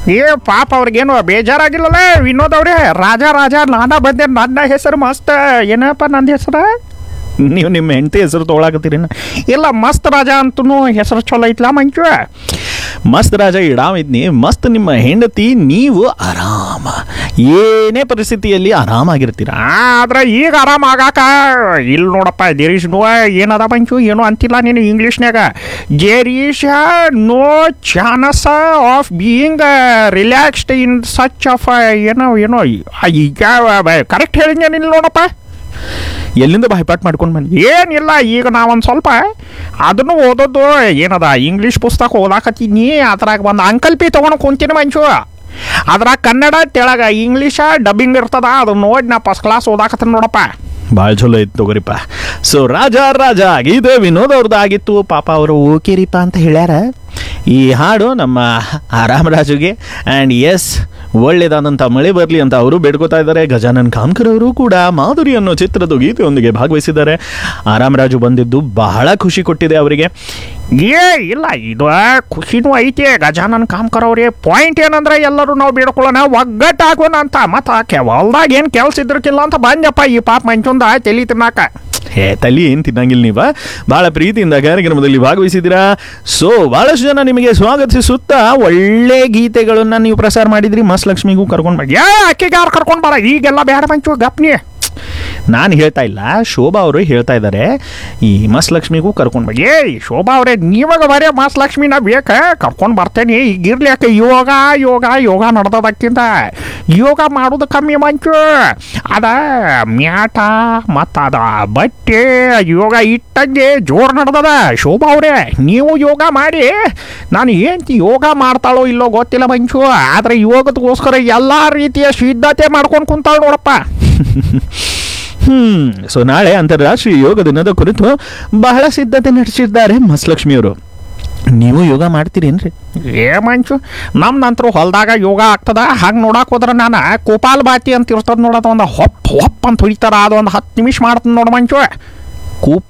ಏ ಪಾಪ ಅವ್ರಿಗೇನು ಬೇಜಾರಾಗಿಲ್ಲಲ್ಲ ವಿನೋದ್ ಅವ್ರೆ ರಾಜ ರಾಜ ನಾನ ಬಂದೆ ನನ್ನ ಹೆಸರು ಮಸ್ತ್ ಏನಪ್ಪ ನನ್ನ ಹೆಸರು ನೀವು ನಿಮ್ಮ ಹೆಂಡತಿ ಹೆಸರು ತೊಗೊಳಕತ್ತೀರಿ ಇಲ್ಲ ಮಸ್ತ್ ರಾಜ ಅಂತೂ ಹೆಸರು ಚಲೋ ಐತ್ಲಾ ಮಂಚು ಮಸ್ತ್ ರಾಜ ಇಡಾಮಿದ್ನಿ ಮಸ್ತ್ ನಿಮ್ಮ ಹೆಂಡತಿ ನೀವು ಆರಾಮ ಏನೇ ಪರಿಸ್ಥಿತಿಯಲ್ಲಿ ಆರಾಮಾಗಿರ್ತೀರ ಆದ್ರೆ ಈಗ ಆರಾಮ ಆಗಾಕ ಇಲ್ಲಿ ನೋಡಪ್ಪ ದೇರ್ ಇಸ್ ನೋ ಏನದ ಮಂಚು ಏನು ಅಂತಿಲ್ಲ ನೀನು ಇಂಗ್ಲೀಷ್ನ್ಯಾಗ there is no chance of being relaxed in such of ಏನೋ ಏನೋ ಈಗ ಕರೆಕ್ಟ್ ಹೇಳಿದ್ಯ ನೀನು ನೋಡಪ್ಪ ಎಲ್ಲಿಂದ ಬಾಯ್ಪಾಟ್ ಮಾಡ್ಕೊಂಡು ಬನ್ನಿ ಏನಿಲ್ಲ ಈಗ ನಾವೊಂದು ಸ್ವಲ್ಪ ಅದನ್ನು ಓದೋದು ಏನದ ಇಂಗ್ಲೀಷ್ ಪುಸ್ತಕ ಓದಾಕತ್ತೀನಿ ಅದ್ರಾಗ ಒಂದು ಅಂಕಲ್ ಪಿ ತೊಗೊಂಡು ಕುಂತೀನಿ ಮಂಚು ಅದ್ರಾಗ ಕನ್ನಡ ತೆಳಗ ಇಂಗ್ಲೀಷ ಡಬ್ಬಿಂಗ್ ಇರ್ತದ ಅದು ನೋಡಿ ನಾ ಫಸ್ಟ್ ಕ್ಲಾಸ್ ಓದಾಕತ್ತೀನಿ ನೋಡಪ್ಪ ಭಾಳ ಚಲೋ ಇತ್ತು ತಗೋರಿಪ್ಪ ಸೊ ರಾಜ ರಾಜ ಗೀತೆ ವಿನೋದ್ ಅವ್ರದ್ದು ಆಗಿತ್ತು ಪಾಪ ಅವರು ಓಕೆರಿಪ್ಪ ಅಂತ ಹೇಳ್ಯಾರ ಈ ಹಾಡು ನಮ್ಮ ರಾಮರಾಜುಗೆ ಆ್ಯಂಡ್ ಎಸ್ ಒಳ್ಳೇದಾದಂಥ ಮಳೆ ಬರಲಿ ಅಂತ ಅವರು ಬೇಡ್ಕೋತಾ ಇದ್ದಾರೆ ಗಜಾನನ್ ಕಾಮ್ಕರ್ ಅವರು ಕೂಡ ಮಾಧುರಿ ಅನ್ನೋ ಚಿತ್ರದ ಗೀತೆಯೊಂದಿಗೆ ಭಾಗವಹಿಸಿದ್ದಾರೆ ರಾಮರಾಜು ಬಂದಿದ್ದು ಬಹಳ ಖುಷಿ ಕೊಟ್ಟಿದೆ ಅವರಿಗೆ ಏ ಇಲ್ಲ ಇದು ಖುಷಿನೂ ಐತಿ ಗಜಾನನ್ ಕಾಮ್ಕರ್ ಅವ್ರಿ ಪಾಯಿಂಟ್ ಏನಂದ್ರೆ ಎಲ್ಲರೂ ನಾವು ಬೇಡ್ಕೊಳ್ಳೋಣ ಒಗ್ಗಟ್ಟಾಗೋಣ ಅಂತ ಮತ್ತೆ ಹೊಲ್ದಾಗ ಏನು ಕೆಲ್ಸ ಇದ್ರಕ್ಕಿಲ್ಲ ಅಂತ ಬಂದಪ್ಪ ಈ ಪಾಪ ಮಂಚುಂದ ತಲಿ ತಿನ್ನಾಕ ಏ ತಲಿ ಏನು ತಿನ್ನಂಗಿಲ್ಲ ನೀವ ಭಾಳ ಪ್ರೀತಿಯಿಂದ ಕಾರ್ಯಕ್ರಮದಲ್ಲಿ ಭಾಗವಹಿಸಿದ್ದೀರಾ ಸೊ ಭಾಳಷ್ಟು ಜನ ನಿಮಗೆ ಸ್ವಾಗತಿಸುತ್ತಾ ಒಳ್ಳೆ ಗೀತೆಗಳನ್ನು ನೀವು ಪ್ರಸಾರ ಮಾಡಿದ್ರಿ ಮಸ್ ಲಕ್ಷ್ಮಿಗೂ ಕರ್ಕೊಂಡು ಬನ್ನಿ ಏ ಅಕ್ಕಿಗೆ ಯಾರು ಕರ್ಕೊಂಡು ಬರ ಈಗೆಲ್ಲ ಬೇಡ ಮಂಚು ಗಪ್ನಿ ನಾನು ಹೇಳ್ತಾ ಇಲ್ಲ ಶೋಭಾ ಅವರು ಹೇಳ್ತಾ ಇದ್ದಾರೆ ಈ ಮಸ್ ಲಕ್ಷ್ಮಿಗೂ ಕರ್ಕೊಂಡು ಬನ್ನಿ ಏ ಶೋಭಾ ಅವರೇ ನೀವಾಗ ಬರೇ ಮಾಸ್ ಲಕ್ಷ್ಮಿನ ಬೇಕ ಕರ್ಕೊಂಡು ಬರ್ತೇನೆ ಈಗ ಇರ್ಲಿ ಯಾಕೆ ಯೋಗ ಯೋಗ ಯೋಗ ನಡ್ದದಕ್ಕಿಂತ ಯೋಗ ಮಾಡೋದು ಕಮ್ಮಿ ಮಂಚು ಅದ ಮ್ಯಾಟ ಮತ್ತು ಅದ ಬಟ್ಟೆ ಯೋಗ ಇಟ್ಟಂಗೆ ಜೋರು ನಡ್ದದ ಶೋಭಾ ಅವರೇ ನೀವು ಯೋಗ ಮಾಡಿ ನಾನು ಏನು ಯೋಗ ಮಾಡ್ತಾಳೋ ಇಲ್ಲೋ ಗೊತ್ತಿಲ್ಲ ಮಂಚು ಆದರೆ ಯೋಗದಗೋಸ್ಕರ ಎಲ್ಲ ರೀತಿಯ ಸಿದ್ಧತೆ ಮಾಡ್ಕೊಂಡು ಕುಂತಾಳ ನೋಡಪ್ಪ ಹ್ಮ್ ಸೊ ನಾಳೆ ಅಂತಾರಾಷ್ಟ್ರೀಯ ಯೋಗ ದಿನದ ಕುರಿತು ಬಹಳ ಸಿದ್ಧತೆ ನಡೆಸಿದ್ದಾರೆ ಮಸ್ ಲಕ್ಷ್ಮಿಯವರು ನೀವು ಯೋಗ ಮಾಡ್ತೀರೇನ್ರಿ ಏ ಮಂಚು ನಮ್ಮ ನಂತರ ಹೊಲದಾಗ ಯೋಗ ಆಗ್ತದ ಹಂಗೆ ನೋಡಕ್ಕೆ ಹೋದ್ರೆ ನಾನು ಕೋಪಾಲ್ ಬಾತಿ ಅಂತ ಇರ್ತದ ನೋಡೋದು ಒಂದು ಹೊಪ್ ಹೊಪ್ ಅಂತ ಹೊಡಿತಾರ ಅದು ಒಂದು ಹತ್ತು ನಿಮಿಷ ಮಾಡ್ತೀನಿ ನೋಡು ಮಂಚು ಕೂಪ್